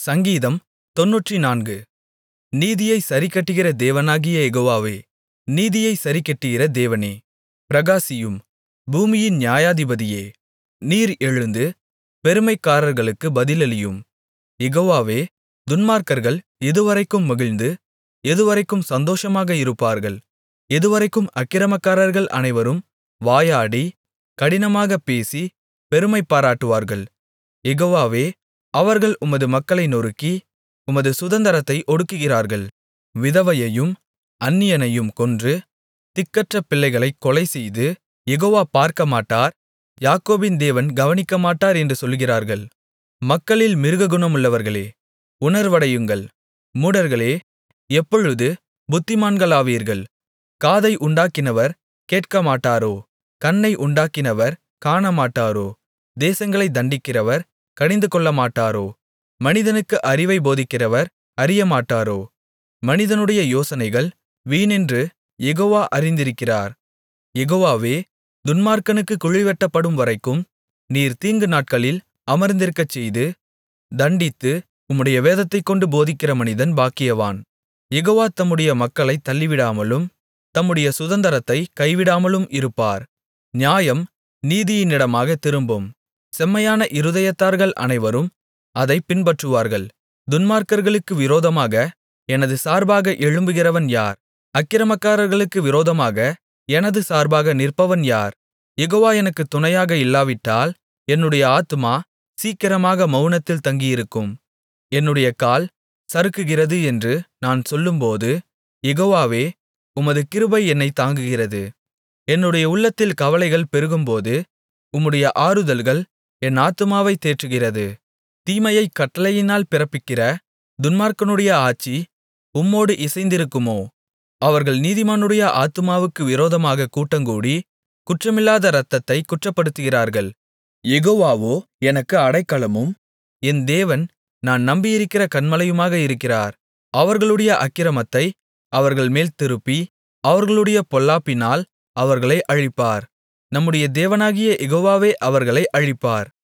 சங்கீதம் தொண்ணூற்றுநான்கு நீதியைச் சரிக்கட்டுகிற தேவனாகிய யெகோவாவே நீதியைச் சரிக்கட்டுகிற தேவனே பிரகாசியும் பூமியின் நியாயாதிபதியே நீர் எழுந்து பெருமைக்காரர்களுக்குப் பதிலளியும் யெகோவாவே துன்மார்க்கர்கள் எதுவரைக்கும் மகிழ்ந்து எதுவரைக்கும் சந்தோஷமாக இருப்பார்கள் எதுவரைக்கும் அக்கிரமக்காரர்கள் அனைவரும் வாயாடி கடினமாகப் பேசி பெருமைபாராட்டுவார்கள் யெகோவாவே அவர்கள் உமது மக்களை நொறுக்கி உமது சுதந்தரத்தை ஒடுக்குகிறார்கள் விதவையையும் அந்நியனையும் கொன்று திக்கற்ற பிள்ளைகளைக் கொலைசெய்து யெகோவா பார்க்கமாட்டார் யாக்கோபின் தேவன் கவனிக்கமாட்டார் என்று சொல்லுகிறார்கள் மக்களில் மிருககுணமுள்ளவர்களே உணர்வடையுங்கள் மூடர்களே எப்பொழுது புத்திமான்களாவீர்கள் காதை உண்டாக்கினவர் கேட்கமாட்டாரோ கண்ணை உண்டாக்கினவர் காணமாட்டாரோ தேசங்களைத் தண்டிக்கிறவர் கடிந்துகொள்ளமாட்டாரோ மனிதனுக்கு அறிவைப் போதிக்கிறவர் அறியமாட்டாரோ மனிதனுடைய யோசனைகள் வீணென்று யெகோவா அறிந்திருக்கிறார் யெகோவாவே துன்மார்க்கனுக்குக் குழிவெட்டப்படும்வரைக்கும் நீர் தீங்கு நாட்களில் அமர்ந்திருக்கச்செய்து தண்டித்து உம்முடைய வேதத்தைக்கொண்டு போதிக்கிற மனிதன் பாக்கியவான் யெகோவா தம்முடைய மக்களைத் தள்ளிவிடாமலும் தம்முடைய சுதந்தரத்தைக் கைவிடாமலும் இருப்பார் நியாயம் நீதியினிடமாகத் திரும்பும் செம்மையான இருதயத்தார்கள் அனைவரும் அதைப் பின்பற்றுவார்கள் துன்மார்க்கர்களுக்கு விரோதமாக எனது சார்பாக எழும்புகிறவன் யார் அக்கிரமக்காரர்களுக்கு விரோதமாக எனது சார்பாக நிற்பவன் யார் யெகோவா எனக்குத் துணையாக இல்லாவிட்டால் என்னுடைய ஆத்துமா சீக்கிரமாக மவுனத்தில் தங்கியிருக்கும் என்னுடைய கால் சறுக்குகிறது என்று நான் சொல்லும்போது யெகோவாவே உமது கிருபை என்னைத் தாங்குகிறது என்னுடைய உள்ளத்தில் கவலைகள் பெருகும்போது உம்முடைய ஆறுதல்கள் என் ஆத்துமாவைத் தேற்றுகிறது தீமையைக் கட்டளையினால் பிறப்பிக்கிற துன்மார்க்கனுடைய ஆட்சி உம்மோடு இசைந்திருக்குமோ அவர்கள் நீதிமானுடைய ஆத்துமாவுக்கு விரோதமாகக் கூட்டங்கூடி குற்றமில்லாத இரத்தத்தைக் குற்றப்படுத்துகிறார்கள் யெகோவாவோ எனக்கு அடைக்கலமும் என் தேவன் நான் நம்பியிருக்கிற கன்மலையுமாக இருக்கிறார் அவர்களுடைய அக்கிரமத்தை அவர்கள்மேல் திருப்பி அவர்களுடைய பொல்லாப்பினால் அவர்களை அழிப்பார் நம்முடைய தேவனாகிய யெகோவாவே அவர்களை அழிப்பார்